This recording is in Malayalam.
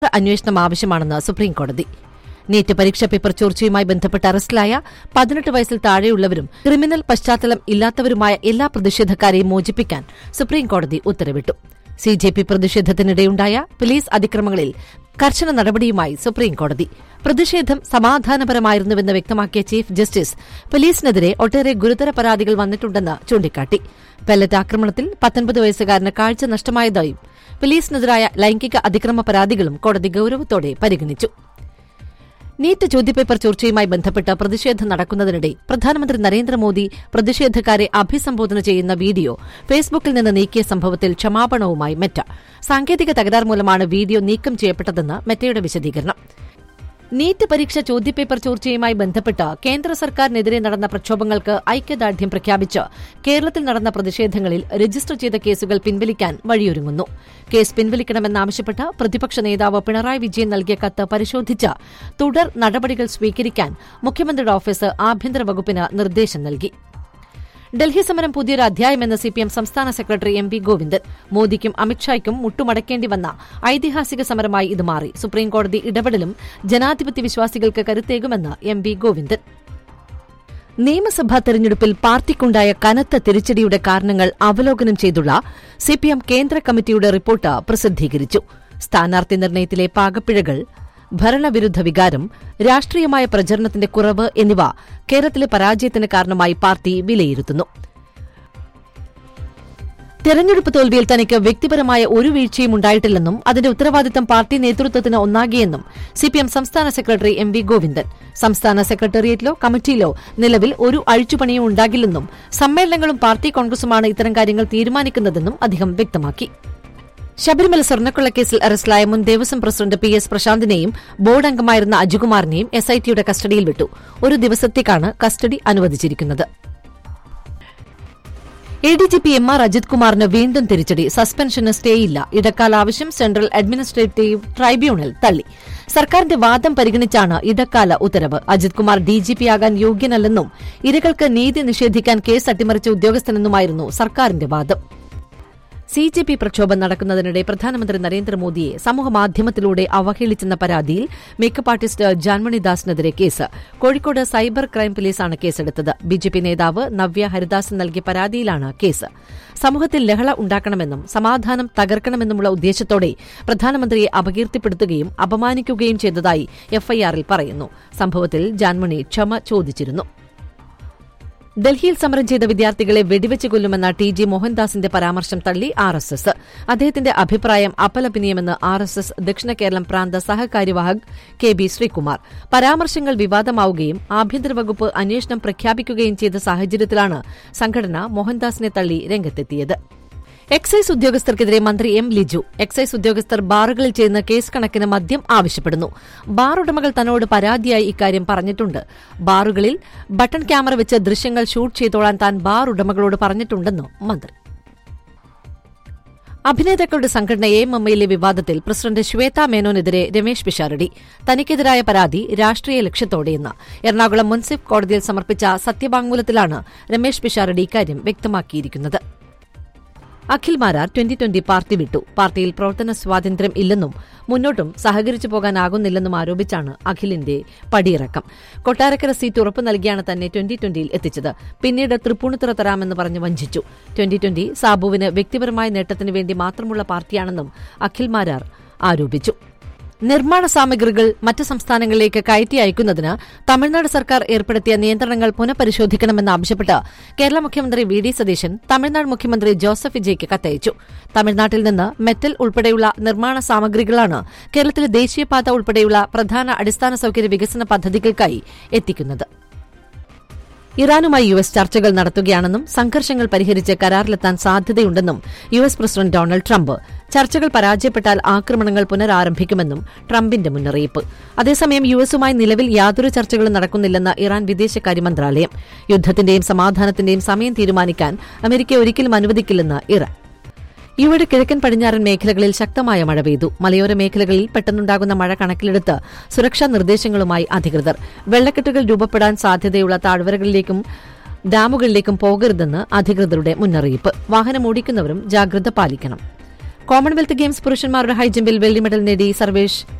അന്വേഷണം ആവശ്യമാണെന്ന് സുപ്രീംകോടതി നീറ്റ് പരീക്ഷാ പേപ്പർ ചോർച്ചയുമായി ബന്ധപ്പെട്ട് അറസ്റ്റിലായ പതിനെട്ട് വയസ്സിൽ താഴെയുള്ളവരും ക്രിമിനൽ പശ്ചാത്തലം ഇല്ലാത്തവരുമായ എല്ലാ പ്രതിഷേധക്കാരെയും മോചിപ്പിക്കാൻ സുപ്രീംകോടതി ഉത്തരവിട്ടു സി ജെ പി പ്രതിഷേധത്തിനിടെയുണ്ടായ പോലീസ് അതിക്രമങ്ങളിൽ കർശന നടപടിയുമായി സുപ്രീംകോടതി പ്രതിഷേധം സമാധാനപരമായിരുന്നുവെന്ന് വ്യക്തമാക്കിയ ചീഫ് ജസ്റ്റിസ് പോലീസിനെതിരെ ഒട്ടേറെ ഗുരുതര പരാതികൾ വന്നിട്ടുണ്ടെന്ന് ചൂണ്ടിക്കാട്ടി പെല്ലറ്റ് ആക്രമണത്തിൽ പത്തൊൻപത് വയസ്സുകാരന് കാഴ്ച നഷ്ടമായതായും പോലീസിനെതിരായ ലൈംഗിക അതിക്രമ പരാതികളും കോടതി ഗൌരവത്തോടെ പരിഗണിച്ചു നീറ്റ് ചോദ്യപേപ്പർ ചോർച്ചയുമായി ബന്ധപ്പെട്ട് പ്രതിഷേധം നടക്കുന്നതിനിടെ പ്രധാനമന്ത്രി നരേന്ദ്രമോദി പ്രതിഷേധക്കാരെ അഭിസംബോധന ചെയ്യുന്ന വീഡിയോ ഫേസ്ബുക്കിൽ നിന്ന് നീക്കിയ സംഭവത്തിൽ ക്ഷമാപണവുമായി മെറ്റ സാങ്കേതിക തകരാർ മൂലമാണ് വീഡിയോ നീക്കം ചെയ്യപ്പെട്ടതെന്ന് മെറ്റയുടെ വിശദീകരണം നീറ്റ് പരീക്ഷ ചോദ്യപേപ്പർ ചോർച്ചയുമായി ബന്ധപ്പെട്ട് കേന്ദ്ര സർക്കാരിനെതിരെ നടന്ന പ്രക്ഷോഭങ്ങൾക്ക് ഐക്യദാർഢ്യം പ്രഖ്യാപിച്ച് കേരളത്തിൽ നടന്ന പ്രതിഷേധങ്ങളിൽ രജിസ്റ്റർ ചെയ്ത കേസുകൾ പിൻവലിക്കാൻ വഴിയൊരുങ്ങുന്നു കേസ് പിൻവലിക്കണമെന്നാവശ്യപ്പെട്ട് പ്രതിപക്ഷ നേതാവ് പിണറായി വിജയൻ നൽകിയ കത്ത് പരിശോധിച്ച് തുടർ നടപടികൾ സ്വീകരിക്കാൻ മുഖ്യമന്ത്രിയുടെ ഓഫീസ് ആഭ്യന്തര വകുപ്പിന് നിർദ്ദേശം നൽകി ഡൽഹി സമരം പുതിയൊരു അധ്യായമെന്ന് സിപിഎം സംസ്ഥാന സെക്രട്ടറി എം വി ഗോവിന്ദൻ മോദിക്കും അമിത്ഷായ്ക്കും മുട്ടുമടക്കേണ്ടി വന്ന ഐതിഹാസിക സമരമായി ഇത് മാറി സുപ്രീംകോടതി ഇടപെടലും ജനാധിപത്യ വിശ്വാസികൾക്ക് കരുത്തേകുമെന്ന് എം വി ഗോവിന്ദൻ നിയമസഭാ തെരഞ്ഞെടുപ്പിൽ പാർട്ടിക്കുണ്ടായ കനത്ത തിരിച്ചടിയുടെ കാരണങ്ങൾ അവലോകനം ചെയ്തുള്ള സിപിഎം കേന്ദ്ര കമ്മിറ്റിയുടെ റിപ്പോർട്ട് പ്രസിദ്ധീകരിച്ചു സ്ഥാനാർത്ഥി നിർണയത്തിലെ പാകപ്പിഴകൾ ഭരണവിരുദ്ധ വികാരം രാഷ്ട്രീയമായ പ്രചരണത്തിന്റെ കുറവ് എന്നിവ കേരളത്തിലെ പരാജയത്തിന് കാരണമായി പാർട്ടി വിലയിരുത്തുന്നു തെരഞ്ഞെടുപ്പ് തോൽവിയിൽ തനിക്ക് വ്യക്തിപരമായ ഒരു വീഴ്ചയും ഉണ്ടായിട്ടില്ലെന്നും അതിന്റെ ഉത്തരവാദിത്തം പാർട്ടി നേതൃത്വത്തിന് ഒന്നാകിയെന്നും സിപിഎം സംസ്ഥാന സെക്രട്ടറി എം വി ഗോവിന്ദൻ സംസ്ഥാന സെക്രട്ടേറിയറ്റിലോ കമ്മിറ്റിയിലോ നിലവിൽ ഒരു അഴിച്ചുപണിയും ഉണ്ടാകില്ലെന്നും സമ്മേളനങ്ങളും പാർട്ടി കോൺഗ്രസുമാണ് ഇത്തരം കാര്യങ്ങൾ തീരുമാനിക്കുന്നതെന്നും അദ്ദേഹം വ്യക്തമാക്കി ശബരിമല സ്വർണ്ണക്കൊള്ളക്കേസിൽ അറസ്റ്റിലായ മുൻ ദേവസ്വം പ്രസിഡന്റ് പി എസ് പ്രശാന്തിനെയും ബോർഡ് അംഗമായിരുന്ന അജുകുമാറിനെയും എസ്ഐടിയുടെ കസ്റ്റഡിയിൽ വിട്ടു ഒരു ദിവസത്തേക്കാണ് കസ്റ്റഡി അനുവദിച്ചിരിക്കുന്നത് A D G P M R Ajith കുമാറിന് വീണ്ടും തിരിച്ചടി സസ്പെൻഷന് സ്റ്റേയില്ല ഇടക്കാല ആവശ്യം സെൻട്രൽ അഡ്മിനിസ്ട്രേറ്റീവ് ട്രൈബ്യൂണൽ തള്ളി സർക്കാരിന്റെ വാദം പരിഗണിച്ചാണ് ഇടക്കാല ഉത്തരവ് അജിത് കുമാർ ഡിജിപിയാകാൻ യോഗ്യനല്ലെന്നും ഇരകൾക്ക് നീതി നിഷേധിക്കാൻ കേസ് അട്ടിമറിച്ച ഉദ്യോഗസ്ഥനെന്നുമായിരുന്നു സർക്കാരിന്റെ വാദം സി ജെ പി പ്രക്ഷോഭം നടക്കുന്നതിനിടെ പ്രധാനമന്ത്രി നരേന്ദ്രമോദിയെ സമൂഹമാധ്യമത്തിലൂടെ അവഹേളിച്ചെന്ന പരാതിയിൽ മേക്കപ്പ് ആർട്ടിസ്റ്റ് ജാൻമണി ദാസിനെതിരെ കേസ് കോഴിക്കോട് സൈബർ ക്രൈം പോലീസാണ് കേസെടുത്തത് ബിജെപി നേതാവ് നവ്യ ഹരിദാസ് നൽകിയ പരാതിയിലാണ് കേസ് സമൂഹത്തിൽ ലഹള ഉണ്ടാക്കണമെന്നും സമാധാനം തകർക്കണമെന്നുമുള്ള ഉദ്ദേശത്തോടെ പ്രധാനമന്ത്രിയെ അപകീർത്തിപ്പെടുത്തുകയും അപമാനിക്കുകയും ചെയ്തതായി എഫ്ഐആറിൽ പറയുന്നു സംഭവത്തിൽ ജാൻമണി ക്ഷമ ചോദിച്ചിരുന്നു ഡൽഹിയിൽ സമരം ചെയ്ത വിദ്യാർത്ഥികളെ വെടിവെച്ച് കൊല്ലുമെന്ന ടി ജി മോഹൻദാസിന്റെ പരാമർശം തള്ളി ആർ എസ് എസ് അദ്ദേഹത്തിന്റെ അഭിപ്രായം അപലപനീയമെന്ന് ആർ എസ് എസ് ദക്ഷിണ കേരളം പ്രാന്ത സഹകാര്യവാഹക് കെ ബി ശ്രീകുമാർ പരാമർശങ്ങൾ വിവാദമാവുകയും ആഭ്യന്തര വകുപ്പ് അന്വേഷണം പ്രഖ്യാപിക്കുകയും ചെയ്ത സാഹചര്യത്തിലാണ് സംഘടന മോഹൻദാസിനെ തള്ളി രംഗത്തെത്തിയത് എക്സൈസ് ഉദ്യോഗസ്ഥർക്കെതിരെ മന്ത്രി എം ലിജു എക്സൈസ് ഉദ്യോഗസ്ഥർ ബാറുകളിൽ ചെയ്യുന്ന കേസ് കണക്കിന് മദ്യം ആവശ്യപ്പെടുന്നു ബാർ ഉടമകൾ തന്നോട് പരാതിയായി ഇക്കാര്യം പറഞ്ഞിട്ടുണ്ട് ബാറുകളിൽ ബട്ടൺ ക്യാമറ വെച്ച് ദൃശ്യങ്ങൾ ഷൂട്ട് ചെയ്തോളാൻ താൻ ബാർ ഉടമകളോട് പറഞ്ഞിട്ടുണ്ടെന്നും മന്ത്രി അഭിനേതാക്കളുടെ സംഘടന എ എം എമ്മയിലെ വിവാദത്തിൽ പ്രസിഡന്റ് ശ്വേത മേനോനെതിരെ രമേശ് പിഷാരടി തനിക്കെതിരായ പരാതി രാഷ്ട്രീയ ലക്ഷ്യത്തോടെയെന്ന് എറണാകുളം മുൻസിഫ് കോടതിയിൽ സമർപ്പിച്ച സത്യവാങ്മൂലത്തിലാണ് രമേശ് പിഷാരടി ഇക്കാര്യം വ്യക്തമാക്കിയിരിക്കുന്നത് Akhil Marar twenty twenty party വിട്ടു പാർട്ടിയിൽ പ്രവർത്തന സ്വാതന്ത്ര്യം ഇല്ലെന്നും മുന്നോട്ടും സഹകരിച്ചു പോകാനാകുന്നില്ലെന്നും ആരോപിച്ചാണ് അഖിലിന്റെ പടിയിറക്കം കൊട്ടാരക്കര സീറ്റ് ഉറപ്പു നൽകിയാണ് തന്നെ ട്വന്റി ട്വന്റിയിൽ എത്തിച്ചത് പിന്നീട് തൃപ്പൂണിത്തുറ തരാമെന്ന് പറഞ്ഞ് വഞ്ചിച്ചു ട്വന്റി ട്വന്റി സാബുവിന് വ്യക്തിപരമായ നേട്ടത്തിന് വേണ്ടി മാത്രമുള്ള പാർട്ടിയാണെന്നും അഖിൽ മാരാർ ആരോപിച്ചു നിർമ്മാണ സാമഗ്രികൾ മറ്റ് സംസ്ഥാനങ്ങളിലേക്ക് കയറ്റി അയക്കുന്നതിന് തമിഴ്നാട് സർക്കാർ ഏർപ്പെടുത്തിയ നിയന്ത്രണങ്ങൾ പുനഃപരിശോധിക്കണമെന്നാവശ്യപ്പെട്ട് കേരള മുഖ്യമന്ത്രി വി ഡി സതീശൻ തമിഴ്നാട് മുഖ്യമന്ത്രി ജോസഫ് വിജയ്ക്ക് കത്തയച്ചു തമിഴ്നാട്ടിൽ നിന്ന് മെറ്റൽ ഉൾപ്പെടെയുള്ള നിർമ്മാണ സാമഗ്രികളാണ് കേരളത്തിലെ ദേശീയപാത ഉൾപ്പെടെയുള്ള പ്രധാന അടിസ്ഥാന സൌകര്യ വികസന പദ്ധതികൾക്കായി എത്തിക്കുന്നത് ഇറാനുമായി യു എസ് ചർച്ചകൾ നടത്തുകയാണെന്നും സംഘർഷങ്ങൾ പരിഹരിച്ച് കരാറിലെത്താൻ സാധ്യതയുണ്ടെന്നും U S president Donald Trump ചർച്ചകൾ പരാജയപ്പെട്ടാൽ ആക്രമണങ്ങൾ പുനരാരംഭിക്കുമെന്നും ട്രംപിന്റെ മുന്നറിയിപ്പ് അതേസമയം യു എസുമായി നിലവിൽ യാതൊരു ചർച്ചകളും നടക്കുന്നില്ലെന്ന് ഇറാൻ വിദേശകാര്യ മന്ത്രാലയം യുദ്ധത്തിന്റെയും സമാധാനത്തിന്റെയും സമയം തീരുമാനിക്കാൻ അമേരിക്ക ഒരിക്കലും അനുവദിക്കില്ലെന്ന് ഇറാൻ യുവയുടെ കിഴക്കൻ പടിഞ്ഞാറൻ മേഖലകളിൽ ശക്തമായ മഴ പെയ്തു മലയോര മേഖലകളിൽ പെട്ടെന്നുണ്ടാകുന്ന മഴ കണക്കിലെടുത്ത് സുരക്ഷാ നിർദ്ദേശങ്ങളുമായി അധികൃതർ വെള്ളക്കെട്ടുകൾ രൂപപ്പെടാൻ സാധ്യതയുള്ള താഴ്വരകളിലേക്കും ഡാമുകളിലേക്കും പോകരുതെന്ന് അധികൃതരുടെ മുന്നറിയിപ്പ് വാഹനം ഓടിക്കുന്നവരും ജാഗ്രത പാലിക്കണം കോമൺവെൽത്ത് ഗെയിംസ് പുരുഷന്മാരുടെ ഹൈജമ്പിൽ വെള്ളി മെഡൽ നേടി സർവേഷ്